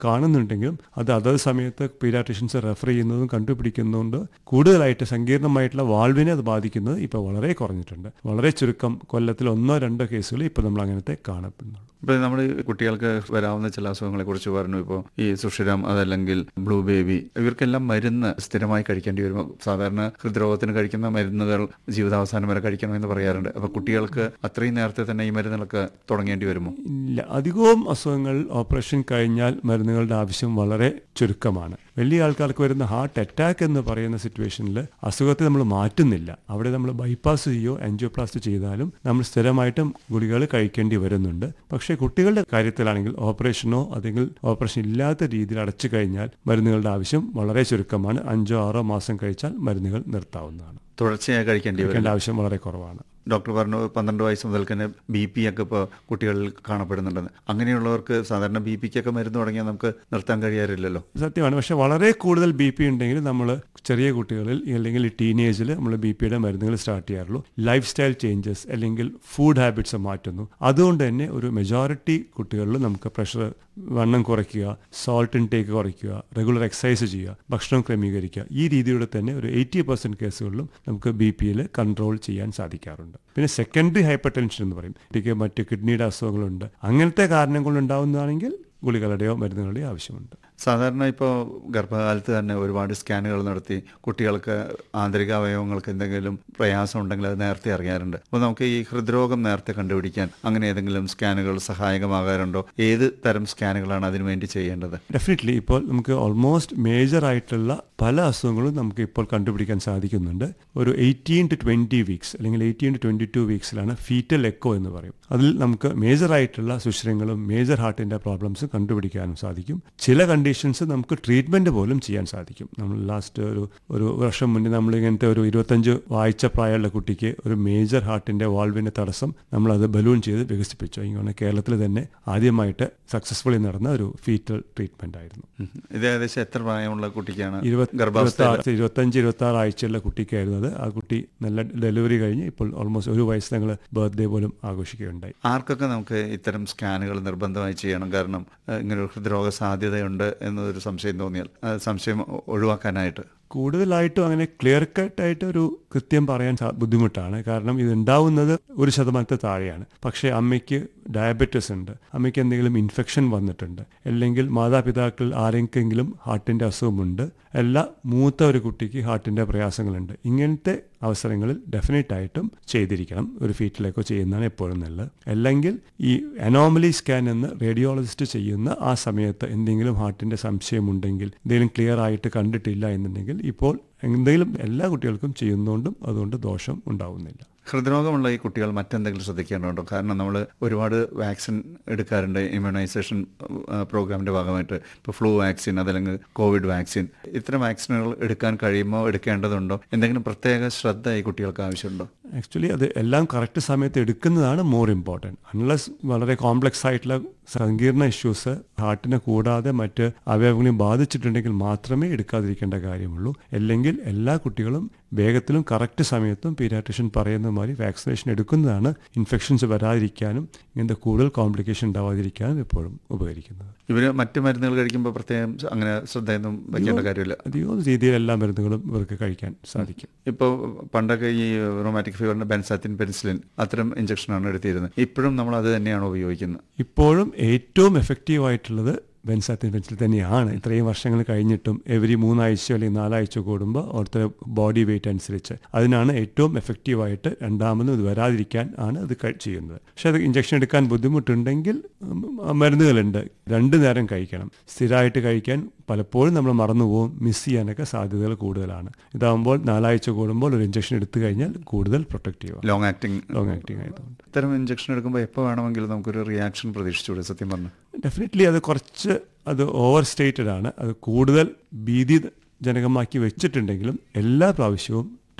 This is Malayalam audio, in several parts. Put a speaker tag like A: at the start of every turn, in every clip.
A: കാണുന്നുണ്ടെങ്കിലും അത് അതത് സമയത്ത് പീഡിയാട്രിഷ്യൻസ് റെഫർ ചെയ്യുന്നതും കണ്ടുപിടിക്കുന്നതുകൊണ്ട് കൂടുതലായിട്ട് സങ്കീർണമായിട്ടുള്ള വാൾവിനെ അത് ബാധിക്കുന്നത് ഇപ്പോൾ വളരെ കുറഞ്ഞിട്ടുണ്ട് വളരെ ചുരുക്കം കൊല്ലത്തിൽ ഒന്നോ രണ്ടോ കേസുകൾ ഇപ്പോൾ നമ്മൾ അങ്ങനത്തെ കാണപ്പെടുന്നുള്ളൂ
B: ഇപ്പോൾ നമ്മൾ കുട്ടികൾക്ക് വരാവുന്ന ചില അസുഖങ്ങളെ കുറിച്ച് പറഞ്ഞു ഇപ്പോൾ ഈ സുഷിരം അതല്ലെങ്കിൽ ബ്ലൂ ബേബി ഇവർക്കെല്ലാം മരുന്ന് സ്ഥിരമായി കഴിക്കേണ്ടി വരുമ്പോൾ സാധാരണ ഹൃദ്രോഗത്തിന് കഴിക്കുന്ന മരുന്നുകൾ ജീവിതാവസാനം വരെ കഴിക്കണമെന്ന് പറയാറുണ്ട് അപ്പോൾ കുട്ടികൾക്ക് അത്രയും നേരത്തെ തന്നെ ഈ മരുന്നുകളൊക്കെ തുടങ്ങേണ്ടി വരുമോ
A: ഇല്ല അധികവും അസുഖങ്ങൾ ഓപ്പറേഷൻ കഴിഞ്ഞാൽ മരുന്നുകളുടെ ആവശ്യം വളരെ ചുരുക്കമാണ് വലിയ ആൾക്കാർക്ക് വരുന്ന ഹാർട്ട് അറ്റാക്ക് എന്ന് പറയുന്ന സിറ്റുവേഷനിൽ അസുഖത്തെ നമ്മൾ മാറ്റുന്നില്ല അവിടെ നമ്മൾ ബൈപ്പാസ് ചെയ്യോ ആൻജിയോപ്ലാസ്റ്റ് ചെയ്താലും നമ്മൾ സ്ഥിരമായിട്ടും ഗുളികകൾ കഴിക്കേണ്ടി വരുന്നുണ്ട് പക്ഷേ കുട്ടികളുടെ കാര്യത്തിലാണെങ്കിൽ ഓപ്പറേഷനോ അല്ലെങ്കിൽ ഓപ്പറേഷൻ ഇല്ലാത്ത രീതിയിൽ അടച്ചു കഴിഞ്ഞാൽ മരുന്നുകളുടെ ആവശ്യം വളരെ ചുരുക്കമാണ് അഞ്ചോ ആറോ മാസം കഴിച്ചാൽ മരുന്നുകൾ നിർത്താവുന്നതാണ്
B: തുടർച്ചയായി കഴിക്കേണ്ടി വരും
A: കഴിക്കേണ്ട ആവശ്യം വളരെ കുറവാണ്
B: ഡോക്ടർ പറഞ്ഞു പന്ത്രണ്ട് വയസ്സ് മുതൽ തന്നെ ബി പി ഒക്കെ ഇപ്പോൾ കുട്ടികളിൽ കാണപ്പെടുന്നുണ്ടെന്ന് അങ്ങനെയുള്ളവർക്ക് സാധാരണ ബി പിക്കൊക്കെ മരുന്ന് തുടങ്ങിയാൽ നമുക്ക് നിർത്താൻ കഴിയാറില്ലല്ലോ
A: സത്യമാണ് പക്ഷെ വളരെ കൂടുതൽ ബി പി ഉണ്ടെങ്കിൽ നമ്മൾ ചെറിയ കുട്ടികളിൽ അല്ലെങ്കിൽ ടീനേജിൽ നമ്മൾ ബി പിയുടെ മരുന്നുകൾ സ്റ്റാർട്ട് ചെയ്യാറുള്ളൂ ലൈഫ് സ്റ്റൈൽ ചേഞ്ചസ് അല്ലെങ്കിൽ ഫുഡ് ഹാബിറ്റ്സ് മാറ്റുന്നു അതുകൊണ്ട് തന്നെ ഒരു മെജോറിറ്റി കുട്ടികളിൽ നമുക്ക് പ്രഷർ വണ്ണം കുറയ്ക്കുക സോൾട്ട് ഇൻടേക്ക് കുറയ്ക്കുക റെഗുലർ എക്സസൈസ് ചെയ്യുക ഭക്ഷണം ക്രമീകരിക്കുക ഈ രീതിയിലൂടെ തന്നെ ഒരു എയ്റ്റി പെർസെൻറ്റ് കേസുകളിലും നമുക്ക് ബി പിയിൽ കൺട്രോൾ ചെയ്യാൻ സാധിക്കാറുണ്ട് പിന്നെ സെക്കൻഡറി ഹൈപ്പർ ടെൻഷൻ എന്ന് പറയും കുട്ടിക്ക് മറ്റ് കിഡ്നിയുടെ അസുഖങ്ങളുണ്ട് അങ്ങനത്തെ കാരണങ്ങൾ കൊണ്ടുണ്ടാവുന്നതാണെങ്കിൽ ഗുളികളുടെയോ മരുന്നുകളുടെയോ ആവശ്യമുണ്ട്
B: സാധാരണ ഇപ്പോൾ ഗർഭകാലത്ത് തന്നെ ഒരുപാട് സ്കാനുകൾ നടത്തി കുട്ടികൾക്ക് ആന്തരിക അവയവങ്ങൾക്ക് എന്തെങ്കിലും പ്രയാസം ഉണ്ടെങ്കിൽ അത് നേരത്തെ അറിയാറുണ്ട് അപ്പോൾ നമുക്ക് ഈ ഹൃദ്രോഗം നേരത്തെ കണ്ടുപിടിക്കാൻ അങ്ങനെ ഏതെങ്കിലും സ്കാനുകൾ സഹായകമാകാറുണ്ടോ ഏത് തരം സ്കാനുകളാണ് അതിനുവേണ്ടി ചെയ്യേണ്ടത്
A: ഡെഫിനറ്റ്ലി ഇപ്പോൾ നമുക്ക് ഓൾമോസ്റ്റ് മേജർ ആയിട്ടുള്ള പല അസുഖങ്ങളും നമുക്ക് ഇപ്പോൾ കണ്ടുപിടിക്കാൻ സാധിക്കുന്നുണ്ട് ഒരു എയ്റ്റീൻ ടു ട്വൻറ്റി വീക്സ് അല്ലെങ്കിൽ എയ്റ്റീൻ ടു ട്വൻറ്റി ടു വീക്സിലാണ് ഫീറ്റൽ എക്കോ എന്ന് പറയും അതിൽ നമുക്ക് മേജർ ആയിട്ടുള്ള സുഷിരങ്ങളും മേജർ ഹാർട്ടിൻ്റെ പ്രോബ്ലംസും കണ്ടുപിടിക്കാനും സാധിക്കും ചില കണ്ടീഷൻസ് നമുക്ക് ട്രീറ്റ്മെൻറ്റ് പോലും ചെയ്യാൻ സാധിക്കും നമ്മൾ ലാസ്റ്റ് ഒരു ഒരു വർഷം മുന്നേ നമ്മൾ ഇങ്ങനത്തെ ഒരു ഇരുപത്തഞ്ച് ആഴ്ച പ്രായമുള്ള കുട്ടിക്ക് ഒരു മേജർ ഹാർട്ടിൻ്റെ വാൾവിൻ്റെ തടസ്സം നമ്മളത് ബലൂൺ ചെയ്ത് വികസിപ്പിച്ചു ഇങ്ങനെ കേരളത്തിൽ തന്നെ ആദ്യമായിട്ട് സക്സസ്ഫുള്ളി നടന്ന ഒരു ഫീറ്റൽ ട്രീറ്റ്മെൻ്റ് ആയിരുന്നു
B: ഉം. ഇത് ഏകദേശം എത്ര പ്രായമുള്ള കുട്ടിക്കാണ്
A: ഇരുപത്തി
B: ഗർഭാവസ്ഥ
A: ഇരുപത്തഞ്ച് ഇരുപത്തി ആറ് ആഴ്ചയുള്ള കുട്ടിക്കായിരുന്നു അത് ആ കുട്ടി നല്ല ഡെലിവറി കഴിഞ്ഞ് ഇപ്പോൾ ഓൾമോസ്റ്റ് ഒരു വയസ്സ് ഞങ്ങൾ ബർത്ത്ഡേ പോലും ആഘോഷിക്കുകയുണ്ടായി
B: ആർക്കൊക്കെ നമുക്ക് ഇത്തരം സ്കാനുകൾ നിർബന്ധമായി ചെയ്യണം കാരണം ഏഹ്, ഇങ്ങനെ ഒരു ഹൃദ്രോഗ സാധ്യതയുണ്ട് എന്നൊരു സംശയം തോന്നിയാൽ ആ സംശയം ഒ- ഒഴിവാക്കാനായിട്ട്
A: കൂടുതലായിട്ടും അങ്ങനെ ക്ലിയർ കട്ടായിട്ട് ഒരു കൃത്യം പറയാൻ സാ- ബുദ്ധിമുട്ടാണ് കാരണം ഇത് ഉണ്ടാവുന്നത് ഒരു ശതമാനത്തെ താഴെയാണ് പക്ഷേ അമ്മയ്ക്ക് ഡയബറ്റിസ് ഉണ്ട് അമ്മയ്ക്ക് എന്തെങ്കിലും ഇൻഫെക്ഷൻ വന്നിട്ടുണ്ട് അല്ലെങ്കിൽ മാതാപിതാക്കൾ ആരെങ്കിലും ഹാർട്ടിൻ്റെ അസുഖമുണ്ട് അല്ല മൂത്ത ഒരു കുട്ടിക്ക് ഹാർട്ടിൻ്റെ പ്രയാസങ്ങളുണ്ട് ഇങ്ങനത്തെ അവസരങ്ങളിൽ ഡെഫിനറ്റ് ആയിട്ടും ചെയ്തിരിക്കണം ഒരു ഫീറ്റിലേക്കോ ചെയ്യുന്നതാണ് എപ്പോഴും നല്ലത് അല്ലെങ്കിൽ ഈ അനോമലി സ്കാൻ എന്ന് റേഡിയോളജിസ്റ്റ് ചെയ്യുന്ന ആ സമയത്ത് എന്തെങ്കിലും ഹാർട്ടിൻ്റെ സംശയമുണ്ടെങ്കിൽ എന്തെങ്കിലും ക്ലിയർ ആയിട്ട് കണ്ടിട്ടില്ല എന്നുണ്ടെങ്കിൽ ഇപ്പോൾ എന്തെങ്കിലും എല്ലാ കുട്ടികൾക്കും ചെയ്യുന്നതുകൊണ്ടും അതുകൊണ്ട് ദോഷം ഉണ്ടാവുന്നില്ല
B: ഹൃദ്രോഗമുള്ള ഈ കുട്ടികൾ മറ്റെന്തെങ്കിലും ശ്രദ്ധിക്കേണ്ടതുണ്ടോ കാരണം നമ്മൾ ഒരുപാട് വാക്സിൻ എടുക്കാറുണ്ട് ഇമ്മ്യൂണൈസേഷൻ പ്രോഗ്രാമിന്റെ ഭാഗമായിട്ട് ഇപ്പോൾ ഫ്ലൂ വാക്സിൻ അതല്ലെങ്കിൽ കോവിഡ് വാക്സിൻ ഇത്തരം വാക്സിനുകൾ എടുക്കാൻ കഴിയുമോ എടുക്കേണ്ടതുണ്ടോ എന്തെങ്കിലും പ്രത്യേക ശ്രദ്ധ ഈ കുട്ടികൾക്ക് ആവശ്യമുണ്ടോ
A: ആക്ച്വലി അത് എല്ലാം കറക്റ്റ് സമയത്ത് എടുക്കുന്നതാണ് മോർ ഇമ്പോർട്ടൻറ്റ് അൺലെസ് വളരെ കോംപ്ലക്സ് ആയിട്ടുള്ള സങ്കീർണ ഇഷ്യൂസ് ഹാർട്ടിനെ കൂടാതെ മറ്റ് അവയവങ്ങളെയും ബാധിച്ചിട്ടുണ്ടെങ്കിൽ മാത്രമേ എടുക്കാതിരിക്കേണ്ട കാര്യമുള്ളൂ അല്ലെങ്കിൽ എല്ലാ കുട്ടികളും വേഗത്തിലും കറക്റ്റ് സമയത്തും പീഡിയാട്രിഷ്യൻ പറയുന്ന മാതിരി വാക്സിനേഷൻ എടുക്കുന്നതാണ് ഇൻഫെക്ഷൻസ് വരാതിരിക്കാനും ഇങ്ങനത്തെ കൂടുതൽ കോംപ്ലിക്കേഷൻ ഉണ്ടാവാതിരിക്കാനും എപ്പോഴും ഉപകരിക്കുന്നത്
B: ഇവർ മറ്റ് മരുന്നുകൾ കഴിക്കുമ്പോൾ പ്രത്യേകം അങ്ങനെ ശ്രദ്ധയൊന്നും വയ്ക്കേണ്ട കാര്യമില്ല
A: അധികം രീതിയിൽ എല്ലാ മരുന്നുകളും ഇവർക്ക് കഴിക്കാൻ സാധിക്കും
B: ഇപ്പോൾ പണ്ടൊക്കെ ഈ റൊമാറ്റിക് ഫീവറിന്റെ ബെൻസാത്തിൻ പെൻസിലിൻ അത്തരം ഇഞ്ചക്ഷനാണ് എടുത്തിരുന്നത് ഇപ്പോഴും നമ്മൾ അത് തന്നെയാണ് ഉപയോഗിക്കുന്നത്
A: ഇപ്പോഴും ഏറ്റവും എഫക്റ്റീവ് ആയിട്ടുള്ളത് ബെൻസാത്തിൻ പെൻസിൽ തന്നെയാണ് ഇത്രയും വർഷങ്ങൾ കഴിഞ്ഞിട്ടും എവരി മൂന്നാഴ്ച അല്ലെങ്കിൽ നാലാഴ്ച കൂടുമ്പോൾ അവിടുത്തെ ബോഡി വെയിറ്റ് അനുസരിച്ച് അതിനാണ് ഏറ്റവും എഫക്റ്റീവായിട്ട് രണ്ടാമതും ഇത് വരാതിരിക്കാൻ ആണ് അത് കഴി- ചെയ്യുന്നത് പക്ഷെ അത് ഇഞ്ചക്ഷൻ എടുക്കാൻ ബുദ്ധിമുട്ടുണ്ടെങ്കിൽ ഉം, മരുന്നുകളുണ്ട് രണ്ടു നേരം കഴിക്കണം സ്ഥിരമായിട്ട് കഴിക്കാൻ പലപ്പോഴും നമ്മൾ മറന്നുപോകും മിസ് ചെയ്യാനൊക്കെ സാധ്യതകൾ കൂടുതലാണ് ഇതാകുമ്പോൾ നാലാഴ്ച കൂടുമ്പോൾ ഒരു ഇഞ്ചക്ഷൻ എടുത്തു കഴിഞ്ഞാൽ കൂടുതൽ protective
B: long acting
A: long acting ആയതുകൊണ്ട്
B: ഇത്തരം ഇഞ്ചക്ഷൻ എടുക്കുമ്പോൾ എപ്പോൾ വേണമെങ്കിലും നമുക്കൊരു റിയാക്ഷൻ പ്രതീക്ഷിച്ചൂടെ സത്യം പറഞ്ഞു
A: ഡെഫിനറ്റ്ലി അത് കുറച്ച് അത് ഓവർ സ്റ്റേറ്റഡ് ആണ് അത് കൂടുതൽ ഭീതിജനകമാക്കി വെച്ചിട്ടുണ്ടെങ്കിലും എല്ലാ പ്രാവശ്യവും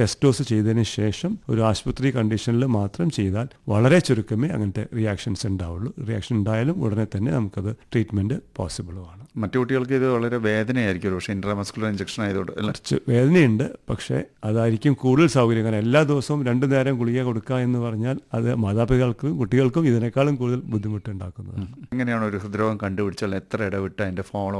A: ടെസ്റ്റ് ഡോസ് ചെയ്തതിന് ശേഷം ഒരു ആശുപത്രി കണ്ടീഷനിൽ മാത്രം ചെയ്താൽ വളരെ ചുരുക്കമേ അങ്ങനത്തെ റിയാക്ഷൻസ് ഉണ്ടാവുള്ളൂ റിയാക്ഷൻ ഉണ്ടായാലും ഉടനെ തന്നെ നമുക്കത് ട്രീറ്റ്മെൻറ്റ് പോസിബിളുമാണ്
B: മറ്റു കുട്ടികൾക്ക് ഇത് വളരെ വേദനയായിരിക്കും പക്ഷേ ഇൻട്രാമസ്കുലർ ഇഞ്ചക്ഷൻ ആയതുകൊണ്ട് അല്ല
A: കുറച്ച് വേദനയുണ്ട് പക്ഷേ അതായിരിക്കും കൂടുതൽ സൗകര്യം കാരണം എല്ലാ ദിവസവും രണ്ടു നേരം ഗുളിക കൊടുക്കുക എന്ന് പറഞ്ഞാൽ അത് മാതാപിതാക്കൾക്കും കുട്ടികൾക്കും ഇതിനേക്കാളും കൂടുതൽ ബുദ്ധിമുട്ടുണ്ടാക്കുന്നതാണ്
B: എങ്ങനെയാണ് ഒരു ഹൃദ്രോഗം കണ്ടുപിടിച്ചാൽ എത്ര ഇടവിട്ട് അതിന്റെ ഫോളോ